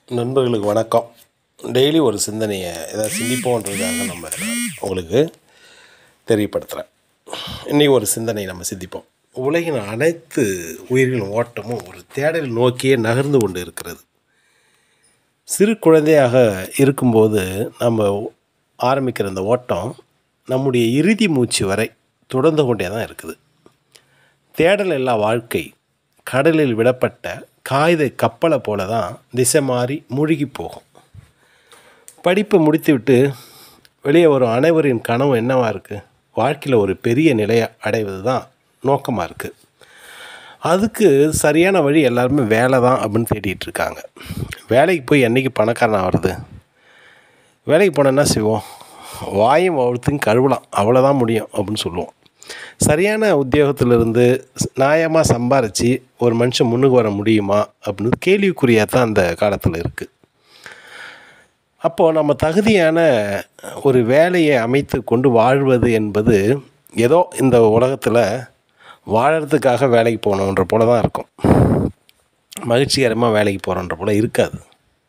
நண்பர்களுக்கு வணக்கம் டெய்லி ஒரு சிந்தனையை ஏதாவது சிந்திப்போன்றதுக்காக நம்ம உங்களுக்கு தெரியப்படுத்துகிறேன் இன்றைக்கி ஒரு சிந்தனை நம்ம சிந்திப்போம் உலகின் அனைத்து உயிர்களின் ஓட்டமும் ஒரு தேடல் நோக்கியே நகர்ந்து கொண்டு இருக்கிறது சிறு குழந்தையாக இருக்கும்போது நம்ம ஆரம்பிக்கிற அந்த ஓட்டம் நம்முடைய இறுதி மூச்சு வரை தொடர்ந்து கொண்டே தான் இருக்குது தேடல் இல்லா வாழ்க்கை கடலில் விடப்பட்ட காகித கப்பலை போல தான் திசை மாறி மூழ்கி போகும் படிப்பை முடித்துவிட்டு வெளியே வரும் அனைவரின் கனவு என்னவாக இருக்குது வாழ்க்கையில் ஒரு பெரிய நிலையை அடைவது தான் நோக்கமாக இருக்குது அதுக்கு சரியான வழி எல்லாருமே வேலை தான் அப்படின்னு தேடிட்டு இருக்காங்க வேலைக்கு போய் என்றைக்கு பணக்காரன் ஆகிறது வேலைக்கு போனால் என்ன செய்வோம் வாயும் ஒருத்தையும் கழுவலாம் அவ்வளோதான் முடியும் அப்படின்னு சொல்லுவோம் சரியான உத்தியோகத்திலிருந்து நியாயமாக சம்பாரித்து ஒரு மனுஷன் முன்னுக்கு வர முடியுமா அப்படின்னு கேள்விக்குறியாக தான் அந்த காலத்தில் இருக்குது அப்போது நம்ம தகுதியான ஒரு வேலையை அமைத்து கொண்டு வாழ்வது என்பது ஏதோ இந்த உலகத்தில் வாழறதுக்காக வேலைக்கு போகணுன்ற போல தான் இருக்கும் மகிழ்ச்சிகரமாக வேலைக்கு போகிறோன்ற போல இருக்காது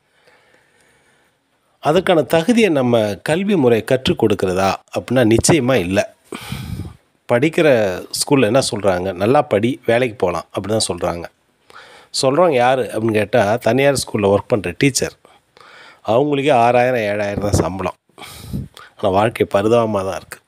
அதுக்கான தகுதியை நம்ம கல்வி முறை கற்றுக் கொடுக்குறதா அப்படின்னா நிச்சயமாக இல்லை படிக்கிற ஸ்கூலில் என்ன சொல்கிறாங்க நல்லா படி வேலைக்கு போகலாம் அப்படி தான் சொல்கிறாங்க சொல்கிறவங்க யார் அப்படின்னு கேட்டால் தனியார் ஸ்கூலில் ஒர்க் பண்ணுற டீச்சர் அவங்களுக்கே ஆறாயிரம் ஏழாயிரம் தான் சம்பளம் ஆனால் வாழ்க்கை பரிதாபமாக தான் இருக்குது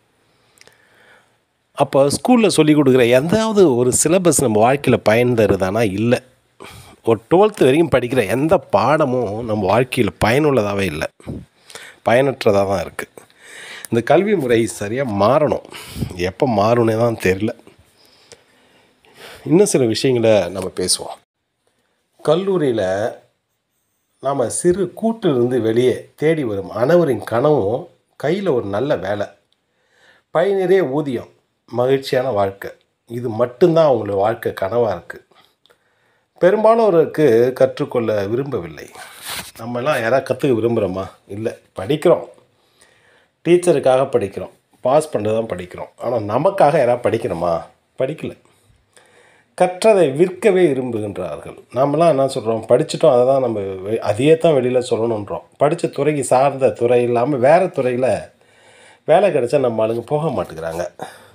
அப்போ ஸ்கூலில் சொல்லி கொடுக்குற எந்தாவது ஒரு சிலபஸ் நம்ம வாழ்க்கையில் பயன் தருதானா இல்லை ஒரு டுவெல்த்து வரைக்கும் படிக்கிற எந்த பாடமும் நம்ம வாழ்க்கையில் பயனுள்ளதாகவே இல்லை பயனற்றதாக தான் இருக்குது இந்த கல்வி முறை சரியாக மாறணும் எப்போ மாறணுன்னே தான் தெரில இன்னும் சில விஷயங்களை நம்ம பேசுவோம் கல்லூரியில் நாம் சிறு கூட்டிலிருந்து வெளியே தேடி வரும் அனைவரின் கனவும் கையில் ஒரு நல்ல வேலை பை நிறைய ஊதியம் மகிழ்ச்சியான வாழ்க்கை இது மட்டும்தான் அவங்களோட வாழ்க்கை கனவாக இருக்குது பெரும்பாலோருக்கு கற்றுக்கொள்ள விரும்பவில்லை நம்மலாம் யாராவது கற்றுக்க விரும்புகிறோமா இல்லை படிக்கிறோம் டீச்சருக்காக படிக்கிறோம் பாஸ் பண்ணுறது தான் படிக்கிறோம் ஆனால் நமக்காக யாராவது படிக்கிறோமா படிக்கல கற்றதை விற்கவே விரும்புகின்றார்கள் நாமெல்லாம் என்ன சொல்கிறோம் படிச்சிட்டோம் அதை தான் நம்ம வெ- அதையே தான் வெளியில் சொல்லணுன்றோம் படித்த துறைக்கு சார்ந்த துறை இல்லாமல் வேறு துறையில் வேலை கிடைச்சா நம்ம ஆளுங்க போக மாட்டேங்கிறாங்க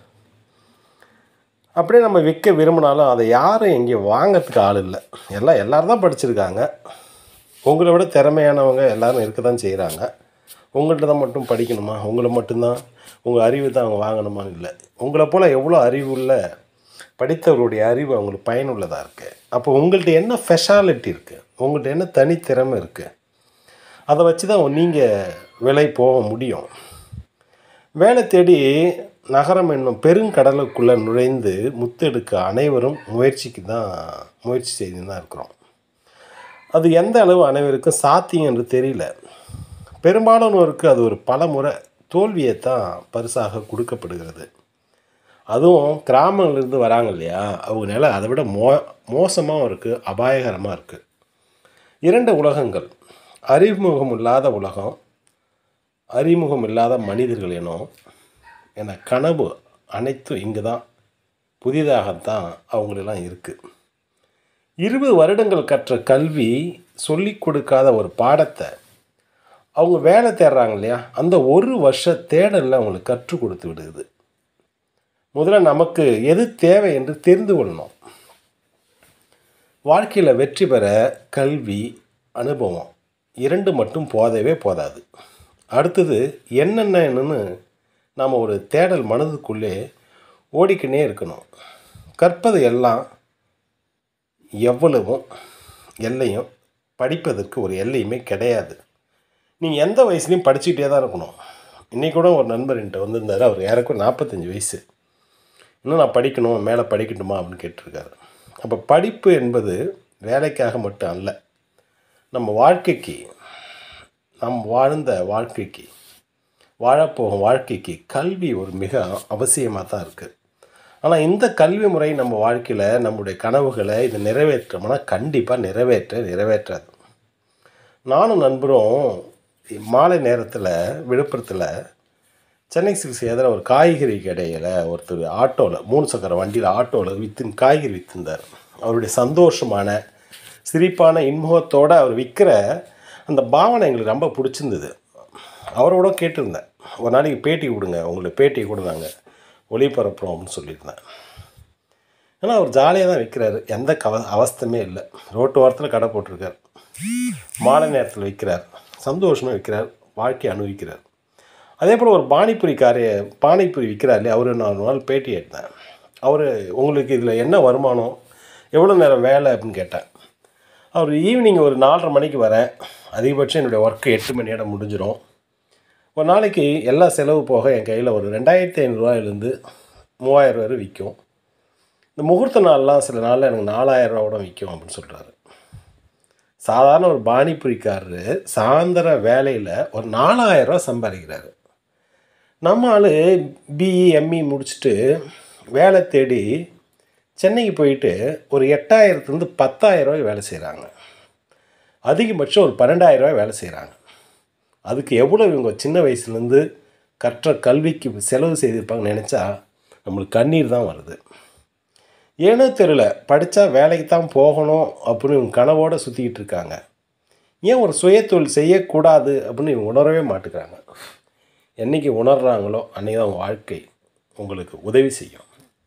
அப்படியே நம்ம விற்க விரும்பினாலும் அதை யாரும் எங்கேயும் வாங்கிறதுக்கு ஆள் இல்லை எல்லாம் எல்லோரும் தான் படிச்சிருக்காங்க உங்களை விட திறமையானவங்க எல்லாரும் இருக்க தான் செய்கிறாங்க உங்கள்கிட்ட தான் மட்டும் படிக்கணுமா உங்களை மட்டும்தான் உங்கள் அறிவு தான் அவங்க வாங்கணுமான்னு இல்லை உங்களை போல் எவ்வளோ அறிவுள்ள படித்தவருடைய அறிவு அவங்களுக்கு பயனுள்ளதாக இருக்குது அப்போ உங்கள்கிட்ட என்ன ஸ்பெஷாலிட்டி இருக்குது உங்கள்கிட்ட என்ன தனித்திறமை இருக்குது அதை வச்சு தான் நீங்கள் விலை போக முடியும் வேலை தேடி நகரம் என்னும் பெருங்கடலுக்குள்ளே நுழைந்து முத்தெடுக்க அனைவரும் முயற்சிக்கு தான் முயற்சி செய்து தான் இருக்கிறோம் அது எந்த அளவு அனைவருக்கும் சாத்தியம் என்று தெரியல பெரும்பாலானோருக்கு அது ஒரு பல முறை தோல்வியை தான் பரிசாக கொடுக்கப்படுகிறது அதுவும் கிராமங்கள்லேருந்து வராங்க இல்லையா அவங்க நிலை அதை விட மோ மோசமாகவும் இருக்குது அபாயகரமாக இருக்குது இரண்டு உலகங்கள் அறிமுகம் இல்லாத உலகம் அறிமுகம் இல்லாத மனிதர்கள் எனும் என கனவு அனைத்தும் இங்கு தான் புதிதாகத்தான் அவங்களெல்லாம் இருக்குது இருபது வருடங்கள் கற்ற கல்வி சொல்லிக் கொடுக்காத ஒரு பாடத்தை அவங்க வேலை தேடுறாங்க இல்லையா அந்த ஒரு வருஷ தேடலில் அவங்களுக்கு கற்றுக் கொடுத்து விடுது முதல்ல நமக்கு எது தேவை என்று தெரிந்து கொள்ளணும் வாழ்க்கையில் வெற்றி பெற கல்வி அனுபவம் இரண்டு மட்டும் போதவே போதாது அடுத்தது என்னென்ன என்னன்னு நாம் ஒரு தேடல் மனதுக்குள்ளே ஓடிக்கினே இருக்கணும் கற்பது எல்லாம் எவ்வளவும் எல்லையும் படிப்பதற்கு ஒரு எல்லையுமே கிடையாது நீங்கள் எந்த வயசுலையும் படிச்சுக்கிட்டே தான் இருக்கணும் இன்றைக்கி கூட ஒரு நண்பர் என்கிட்ட வந்திருந்தார் அவர் ஏறக்குறைய நாற்பத்தஞ்சு வயசு இன்னும் நான் படிக்கணும் மேலே படிக்கட்டுமா அப்படின்னு கேட்டிருக்காரு அப்போ படிப்பு என்பது வேலைக்காக மட்டும் அல்ல நம்ம வாழ்க்கைக்கு நம் வாழ்ந்த வாழ்க்கைக்கு வாழப்போகும் வாழ்க்கைக்கு கல்வி ஒரு மிக அவசியமாக தான் இருக்குது ஆனால் இந்த கல்வி முறை நம்ம வாழ்க்கையில் நம்முடைய கனவுகளை இது நிறைவேற்றோம்னா கண்டிப்பாக நிறைவேற்ற நிறைவேற்றாது நானும் நண்பரும் மாலை நேரத்தில் விழுப்புரத்தில் சென்னை சில்க்ஸ் எதிர ஒரு காய்கறி கடையில் ஒருத்தர் ஆட்டோவில் மூணு சக்கர வண்டியில் ஆட்டோவில் விற்று காய்கறி விற்றுந்தார் அவருடைய சந்தோஷமான சிரிப்பான இன்முகத்தோடு அவர் விற்கிற அந்த பாவனை எங்களுக்கு ரொம்ப பிடிச்சிருந்தது அவரோட கேட்டிருந்தேன் ஒரு நாளைக்கு பேட்டி கொடுங்க உங்களுக்கு பேட்டி கொடுத்தாங்க ஒளிபரப்புறோம் அப்படின்னு சொல்லியிருந்தேன் ஏன்னா அவர் ஜாலியாக தான் விற்கிறாரு எந்த கவ அவஸ்தமே இல்லை ரோட்டு ஓரத்தில் கடை போட்டிருக்கார் மாலை நேரத்தில் விற்கிறார் சந்தோஷமாக விற்கிறார் வாழ்க்கையை அனுபவிக்கிறார் அதே போல் ஒரு பானிபுரி காரைய பானிபுரி விற்கிறார் இல்லையா அவரு நான் ஒரு நாள் பேட்டி எடுத்தேன் அவர் உங்களுக்கு இதில் என்ன வருமானம் எவ்வளோ நேரம் வேலை அப்படின்னு கேட்டேன் அவர் ஈவினிங் ஒரு நாலரை மணிக்கு வரேன் அதிகபட்சம் என்னுடைய ஒர்க்கு எட்டு மணி நேரம் முடிஞ்சிடும் ஒரு நாளைக்கு எல்லா செலவு போக என் கையில் ஒரு ரெண்டாயிரத்தி ஐநூறுரூவாயிலேருந்து மூவாயிரம் வரை விற்கும் இந்த முகூர்த்த நாள்லாம் சில நாளில் எனக்கு நாலாயிரம் ரூபா கூட விற்கும் அப்படின்னு சொல்கிறாரு சாதாரண ஒரு பானிபுரிக்காரரு சாயந்தர வேலையில் ஒரு நாலாயிரம் ரூபா சம்பாதிக்கிறாரு நம்ம ஆள் பிஇ எம்இ முடிச்சுட்டு வேலை தேடி சென்னைக்கு போயிட்டு ஒரு எட்டாயிரத்துலேருந்து பத்தாயிரம் ரூபாய் வேலை செய்கிறாங்க அதிகபட்சம் ஒரு பன்னெண்டாயிரம் ரூபாய் வேலை செய்கிறாங்க அதுக்கு எவ்வளோ இவங்க சின்ன வயசுலேருந்து கற்ற கல்விக்கு செலவு செய்திருப்பாங்கன்னு நினச்சா நம்மளுக்கு கண்ணீர் தான் வருது ஏனோ தெரியல படித்தா வேலைக்கு தான் போகணும் அப்படின்னு இவங்க கனவோடு சுற்றிக்கிட்டு இருக்காங்க ஏன் ஒரு சுயத்தொழில் செய்யக்கூடாது அப்படின்னு இவங்க உணரவே மாட்டுக்கிறாங்க என்றைக்கு உணர்கிறாங்களோ அன்றைக்கி தான் உங்கள் வாழ்க்கை உங்களுக்கு உதவி செய்யும்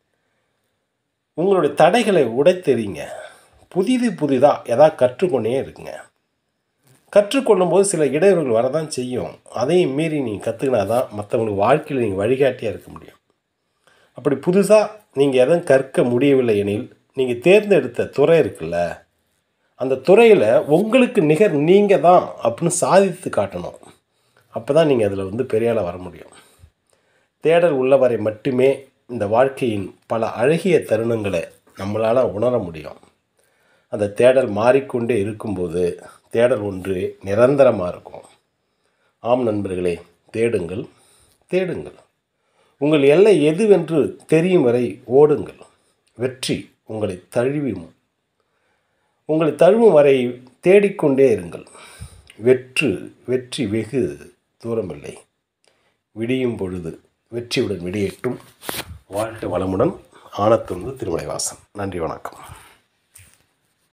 உங்களுடைய தடைகளை உடைத்தெறிங்க புதிது புதிதாக எதாவது கற்றுக்கொண்டே இருக்குங்க கற்றுக்கொள்ளும் போது சில இடையூறுகள் வரதான் செய்யும் அதையும் மீறி நீங்கள் கற்றுக்கினா தான் மற்றவங்களுக்கு வாழ்க்கையில் நீங்கள் வழிகாட்டியாக இருக்க முடியும் அப்படி புதுசாக நீங்கள் எதுவும் கற்க முடியவில்லை எனில் நீங்கள் தேர்ந்தெடுத்த துறை இருக்குல்ல அந்த துறையில் உங்களுக்கு நிகர் நீங்கள் தான் அப்படின்னு சாதித்து காட்டணும் அப்போ தான் நீங்கள் அதில் வந்து பெரியாள வர முடியும் தேடல் உள்ளவரை மட்டுமே இந்த வாழ்க்கையின் பல அழகிய தருணங்களை நம்மளால் உணர முடியும் அந்த தேடல் மாறிக்கொண்டே இருக்கும்போது தேடல் ஒன்று நிரந்தரமாக இருக்கும் ஆம் நண்பர்களே தேடுங்கள் தேடுங்கள் உங்கள் எல்லை எதுவென்று தெரியும் வரை ஓடுங்கள் வெற்றி உங்களை தழுவும் உங்களை தழுவும் வரை தேடிக்கொண்டே இருங்கள் வெற்று வெற்றி வெகு தூரமில்லை விடியும் பொழுது வெற்றியுடன் விடியட்டும் வாழ்க்கை வளமுடன் ஆனத்துந்து திருமலைவாசன் நன்றி வணக்கம்